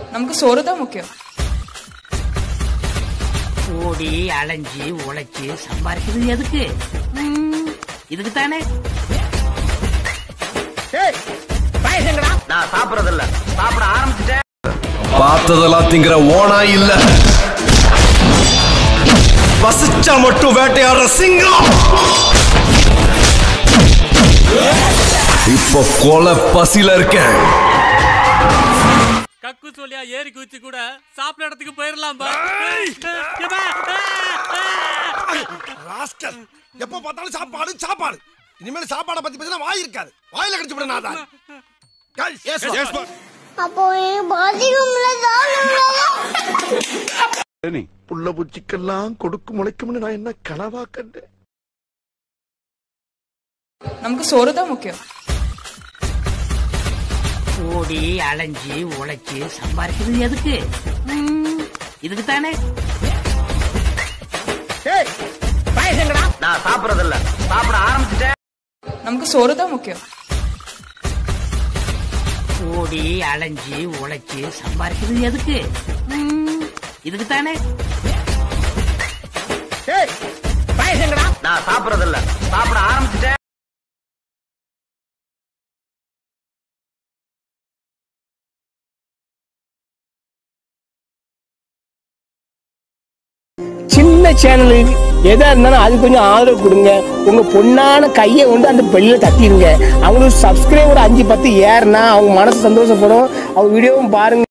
நமக்கு சோறு தான் முக்கியம் ஓடி அலைஞ்சு உழைச்சு சம்பாதிக்கிறது எதுக்கு ம், இதுக்கு தானே நான் சாப்பிடறது இல்ல சாப்பிட ஆரம்பிச்சிட்டேன் பார்த்ததெல்லாம் திங்கிற ஓனா இல்ல வசிச்சா மட்டும் வேட்டையாடுற சிங்கம் இப்ப கொலை பசியில இருக்கேன் கக்கு சொல்லியா ஏறி குதிச்சு கூட சாப்பிட இடத்துக்கு போயிடலாம் பா ராஸ்கல் எப்ப பார்த்தாலும் சாப்பாடு சாப்பாடு இனிமேல் சாப்பாடை பத்தி பேசினா வாய் இருக்காது வாயில கடிச்சு விட நான் அப்போ எனக்கு பாத்ரூம்ல தான் புள்ள பூச்சிக்கெல்லாம் கொடுக்கு முளைக்கும்னு நான் என்ன கனவா கண்டேன் நமக்கு சோறு தான் முக்கியம் ஓடி அலைஞ்சு உழைச்சு சம்பாதிக்கிறது எதுக்கு ம், இதுக்கு தானே நான் சாப்பிடறது இல்ல சாப்பிட ஆரம்பிச்சிட்டேன் நமக்கு சோறு தான் முக்கியம் ஓடி அலைஞ்சு உழைச்சு சம்பாதிக்கிறது எதுக்கு ம், இதுக்கு தானே நான் சாப்பிடறது இல்ல சாப்பிட ஆரம்பிச்சிட்டேன் சின்ன சேனலுக்கு எதா இருந்தாலும் அது கொஞ்சம் ஆதரவு கொடுங்க உங்க பொண்ணான கையை கொண்டு அந்த பெல்லில தட்டிடுங்க அவங்களுக்கு சப்ஸ்கிரைபர் அஞ்சு பத்து ஏறுனா அவங்க மனசு சந்தோஷப்படும் அவங்க வீடியோவும் பாருங்க